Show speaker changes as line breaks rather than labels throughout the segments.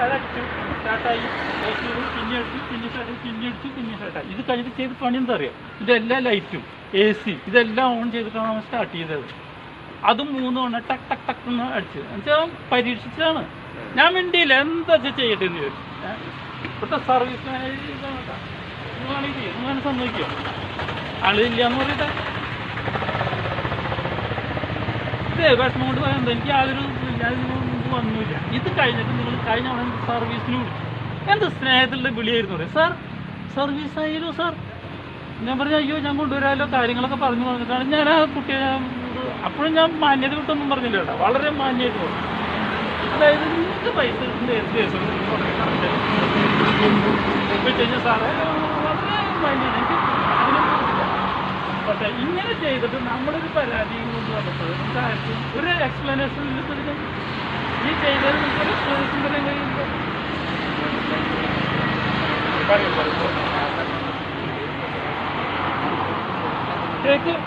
അതടിച്ചു സ്റ്റാർട്ടായി of ചെയ്തു പിന്നെ അടിച്ചു പിന്നെ സ്റ്റാർട്ട് പിന്നെ അടിച്ചു പിന്നെ സ്റ്റാർട്ടായി ഇത് കഴിഞ്ഞിട്ട് ചെയ്ത് പണി എന്താ അറിയാം ഇതെല്ലാ ലൈറ്റും എ സി ഇതെല്ലാം ഓൺ ചെയ്തിട്ടാണ് നമ്മൾ സ്റ്റാർട്ട് ചെയ്തത് അതും മൂന്ന് തവണ ടക്ക് ടക്ക് ടക്ക് എന്ന് അടിച്ചു എന്നുവെച്ചാൽ പരീക്ഷിച്ചാണ് ഞാൻ വേണ്ടിയില്ല എന്താ വെച്ചാ ചെയ്യട്ടെ എന്ന് ചോദിച്ചു ഏ? ഇവിടുത്തെ സർവീസ് മാനേജർ ഇതാണ് കേട്ടോ. നിങ്ങൾ വേണമെങ്കിൽ ചെയ്യും നിങ്ങൾ വേണമെങ്കിൽ സമ്മതിക്കോ ആളില്ല എന്ന് പറയട്ടെ ഇത് വിഷമം കൊണ്ട് പറയാൻ എനിക്ക് യാതൊരു യാതൊരു മുമ്പ് വന്നില്ല ഇത് കഴിഞ്ഞിട്ട് നിങ്ങൾ കഴിഞ്ഞ അവിടെ സർവീസിന് വിളിച്ചു എന്ത് സ്നേഹത്തിലുള്ള വിളിയായിരുന്നു പറയും സാർ സർവീസ് ആയാലോ സാർ ഞാൻ പറഞ്ഞു അയ്യോ ഞാൻ കൊണ്ടുവരാമല്ലോ കാര്യങ്ങളൊക്കെ പറഞ്ഞു പറഞ്ഞിട്ടാണ് ഞാൻ ആ കുട്ടിയെ ഞാൻ അപ്പോഴും ഞാൻ മാന്യത വിട്ടൊന്നും പറഞ്ഞില്ല കേട്ടോ വളരെ മാന്യമായിട്ട് പറഞ്ഞു അതായത് നിങ്ങൾക്ക് പൈസ കിട്ടുന്ന എന്ത് ദിവസം വെച്ച് കഴിഞ്ഞാൽ സാറേ വളരെ മാന്യമാണ് എനിക്ക് അതിനൊന്നുമില്ല പക്ഷേ ഇങ്ങനെ ചെയ്തിട്ട് നമ്മളൊരു പരാതിയും കൊണ്ട് വന്നപ്പോൾ നമുക്ക് ആർക്കും ഒരു എക്സ്പ്ലനേഷൻ ഇല്ലതിന് ഈ ചെയ്തത് നമുക്ക് ഒരു എക്സ്പ്ലനേഷൻ തരാൻ കഴിയുമ്പോൾ പറയൂ പറയൂ കേക്ക്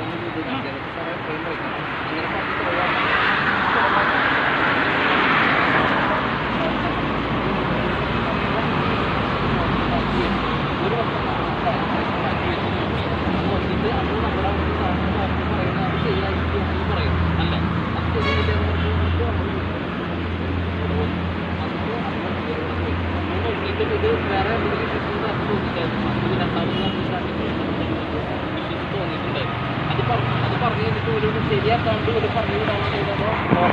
ശരിയാക്കാണ്ട് ഒരു പറഞ്ഞു വിടാൻ ചെയ്തപ്പോ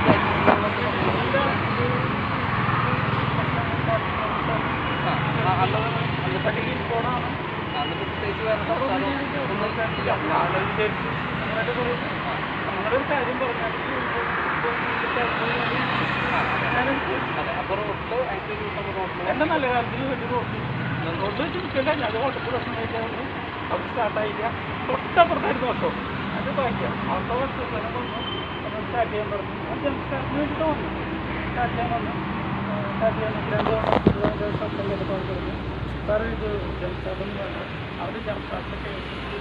എന്നിട്ട് പ്രത്യേകിച്ച് വേറെ സംസാരം ഒന്നും ഇല്ല.
നമ്മളൊരു കാര്യം പറഞ്ഞാൽ
അതെ അപ്പൊ റോഡില് അതിന്റെ ഒരു ദിവസം റോഡില്
എന്റെ നല്ല കാലത്തിന് വേണ്ടി റോഡ് റോഡ് വെച്ച് നിൽക്കില്ല ഞാൻ ഓട്ടോ പ്രശ്നം കഴിക്കാറുണ്ട് അത് സ്റ്റാർട്ടായില്ല തൊട്ടപ്പുറത്തായിരുന്നു ഓട്ടോ അത് ബാക്കിയാണ് ഓട്ടോ വെച്ച് സ്ഥലം വന്നു അത് സ്റ്റാർട്ട് ചെയ്യാൻ പറഞ്ഞു അത് ജംപ് സ്റ്റാർട്ടിന് വേണ്ടിയിട്ട് വന്നു സ്റ്റാർട്ട് ചെയ്യാൻ വന്നു സ്റ്റാർട്ട് ചെയ്യാൻ രണ്ട് സ്ഥലങ്ങളിലേക്ക് പറഞ്ഞു സാറ് ഇത് ജംപ് സ്റ്റാർട്ടൊന്നും വേണ്ട അവർ ജംപ് സ്റ്റാർട്ടൊക്കെ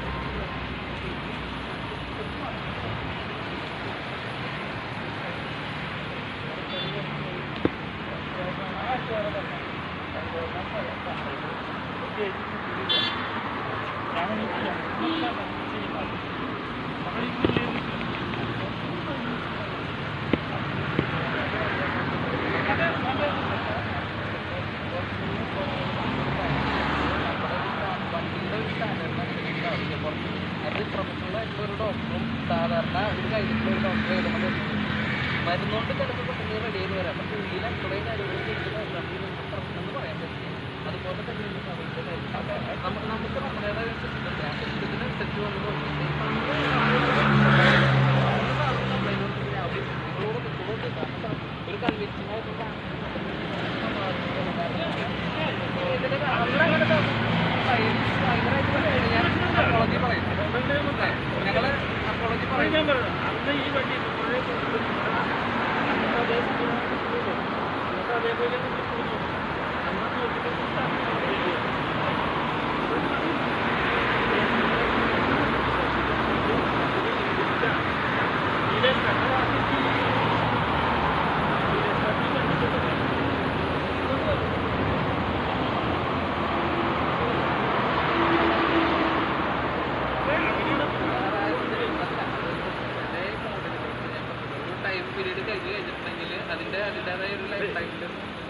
വണ്ടിയുടെ ഒരു സ്റ്റാൻഡേർഡ് അനുസരിച്ചിട്ടാവും അത് പ്രൊഫഷണൽ ആയിട്ടുള്ള ഒരു ഡോക്ടറും സാധാരണ ഒരു കഴിഞ്ഞിട്ടുള്ള ഒരു ഡോക്ടറെ എഴുതുന്നത് മരുന്നുകൊണ്ട് ചിലപ്പോൾ പെട്ടെന്ന് റെഡി ചെയ്ത് വരാം പക്ഷേ ഉള്ളിൽ അത്രയും കാര്യങ്ങൾ ചെയ്യുന്ന പ്രശ്നം എന്ന് പറയാൻ പറ്റില്ല അതുപോലെ തന്നെ ഈ സമയത്ത് കാര്യം. നമുക്ക് നമുക്ക് നമ്മുടേതായ ഒരു സിസ്റ്റം ഉണ്ട് ആ സിസ്റ്റത്തിനനുസരിച്ച് വന്ന് നോക്കിയിട്ട് ഒരു കൺവിൻസിംഗ് ആയിട്ട് അപ്പോളജി പറയും ഞങ്ങള് അപ്പോളജി പറയും
ഞാൻ പറയാം അന്ന് ഈ വണ്ടി കുറേ കൊടുത്തിട്ടുണ്ട്. അന്നത്തെ അതേ സ്കൂളിൽ കൊടുത്തു. അന്നത്തെ അതേപോലെ തന്നെ കൊടുത്തു. അന്ന് നോക്കിയിട്ട് സ്റ്റാർട്ട് ചെയ്തു. ഇതിലെ കടലാസിക്ക് ഇതിലെ സതി കണ്ടിട്ടുണ്ട്.
ടൈം പീരീഡ് കഴിഞ്ഞ് കഴിഞ്ഞിട്ടുണ്ടെങ്കിൽ അതിന്റെ അതിൻ്റെതായ ഒരു ലൈഫ് ടൈമിൽ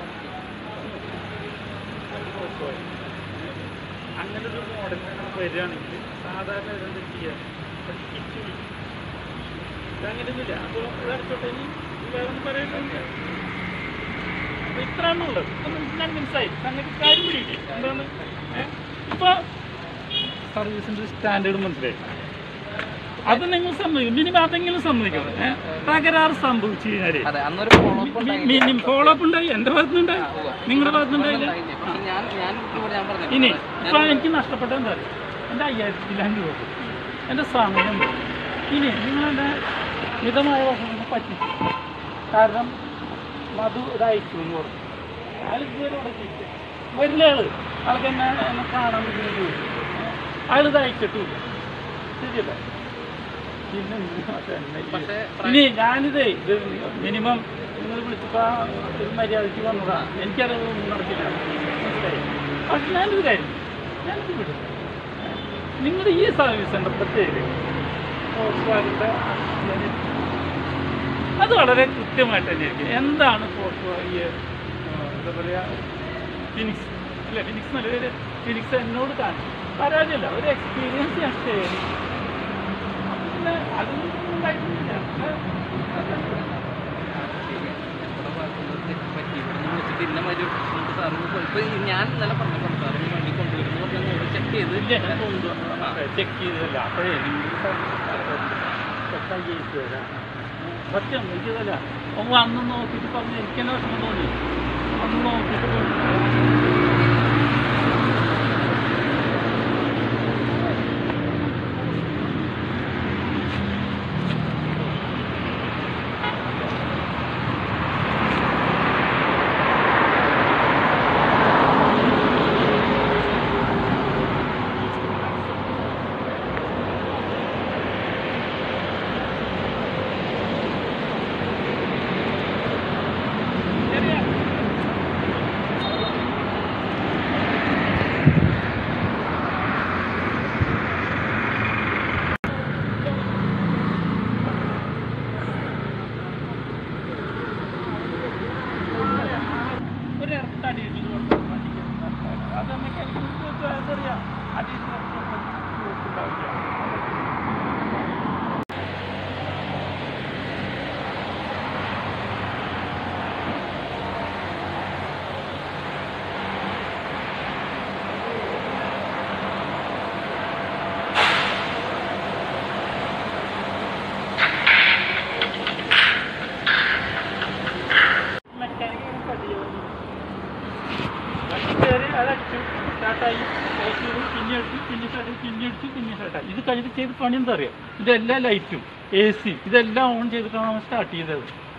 അങ്ങനെ ഒരു മോഡൽ വരികയാണെങ്കിൽ സാധാരണ ഇതെന്ത് ചെയ്യാം ഒരു കിറ്റ് വിളിക്കും ഇതങ്ങനെയൊന്നുമില്ല അപ്പോൾ ഇത് അടിച്ചോട്ടെ ഇനി വേറെ ഒന്നും പറയാനില്ല അപ്പൊ ഇത്രയാണുള്ളത് ഇതൊന്നും ഞാൻ മനസ്സിലായി സംഗതി കാര്യം പിടിയില്ലേ എന്താണ് ഏ? ഇപ്പൊ സർവീസിന്റെ സ്റ്റാൻഡേർഡ് മനസ്സിലായി അത് നിങ്ങൾ സമ്മതിക്കും മിനിമം അതെങ്കിലും സമ്മതിക്കണം ഏ? തകരാറ് സംഭവിച്ചു കഴിഞ്ഞാല്
അതെ അന്നൊരു follow up
minimum follow up ഉണ്ടായി എന്റെ ഭാഗത്തുനിന്നുണ്ടായി നിങ്ങളുടെ ഭാഗത്തുനിന്നുണ്ടായില്ല
പക്ഷെ ഞാൻ ഞാൻ ഇവിടെ ഞാൻ പറഞ്ഞു
ഇനി ഇപ്പൊ എനിക്ക് നഷ്ടപ്പെട്ട എന്താ അറിയോ എൻ്റെ അയ്യായിരത്തിലാണ് രൂപ പോയി. എൻ്റെ സമയം പോയി. ഇനി നിങ്ങളെൻ്റെ മിതമായ ഭക്ഷണം പറ്റിച്ചു കാരണം മധു ഇത് അയച്ചു എന്ന് പറഞ്ഞു അയാൾ ഇതുവരെ അവിടെ എത്തിയില്ല. വരുന്ന ആള് ആൾക്ക് എന്നെ എന്നെ കാണാൻ വേണ്ടി അയാൾ ഇത് അയച്ചിട്ടില്ല ശരിയല്ലേ പിന്നെ എന്തിനാ പക്ഷേ എന്നെ ഈ-
പക്ഷേ
ഇനി ഞാനിത് ഇത് മിനിമം നിങ്ങൾ വിളിച്ചപ്പോൾ ഒരു മര്യാദയ്ക്ക് വന്നതാണ് എനിക്കറിയാം ഒന്നും നടക്കില്ല മനസ്സിലായി പക്ഷെ ഞാനൊരു കാര്യം ഞാനിത് വിടും നിങ്ങളുടെ ഈ സർവീസ് സെൻ്റർ പ്രത്യേകം ഫോക്സ്വാഗൻ്റെ അത് വളരെ കൃത്യമായിട്ട് തന്നെ ആയിരിക്കും എന്താണ് ഫോക്സ് ഈ ആ, എന്താ പറയുക ഫിനിക്സ് അല്ല ഫിനിക്സ് നല്ല ഒരു ഫിനിക്സ് എന്നോട് കാണിച്ചു പരാതിയല്ല ഒരു എക്സ്പീരിയൻസ് ഞാൻ ഷെയർ ചെയ്യും അപ്പൊ പിന്നെ അതൊന്നും ഉണ്ടായിട്ടില്ല
നമ്മുടെ ഭാഗത്തുനിന്ന് തെറ്റ് പറ്റി ഇവിടുന്ന് വിളിച്ചിട്ട് ഇന്ന മാതിരി ഒരു പ്രശ്നം ഉണ്ട് സാറിന് ഇപ്പൊ ഞാൻ ഇന്നലെ പറഞ്ഞപ്പോൾ സാറിന് വണ്ടി കൊണ്ടുവരുന്നു പറഞ്ഞാൽ അവിടെ ചെക്ക് ചെയ്ത്
ഇല്ല ഞാൻ കൊണ്ടുവന്നു ചെക്ക് ചെയ്തതല്ല അപ്പോഴേ നിങ്ങൾ തരാം സത്യം എനിക്കതല്ല അപ്പോൾ അന്ന് നോക്കിയിട്ട് പറഞ്ഞു എനിക്ക് തന്നെ വിഷമം തോന്നി അന്ന് നോക്കിയിട്ട് പറഞ്ഞു. ശരിയാ ഒരു ഇരട്ട അടിയിട്ട് കൊടുത്താൽ വണ്ടിക്ക് അത് മെക്കാനിക്ക് അതറിയാം അടിയിട്ട് ഉണ്ടാവില്ല മെക്കാനിക്ക് പഠിക്കുന്നു കയറി അതടിച്ചു സ്റ്റാർട്ടായി ഓഫ് ചെയ്തു പിന്നെ അടിച്ചു പിന്നെ സ്റ്റാർട്ട് പിന്നെ അടിച്ചു പിന്നെ സ്റ്റാർട്ടായി ഇത് കഴിഞ്ഞിട്ട് ചെയ്ത് പണി എന്താ അറിയാം ഇതെല്ലാം ലൈറ്റും എ സി ഇതെല്ലാം ഓൺ ചെയ്തിട്ടാണ് നമ്മൾ സ്റ്റാർട്ട് ചെയ്തത്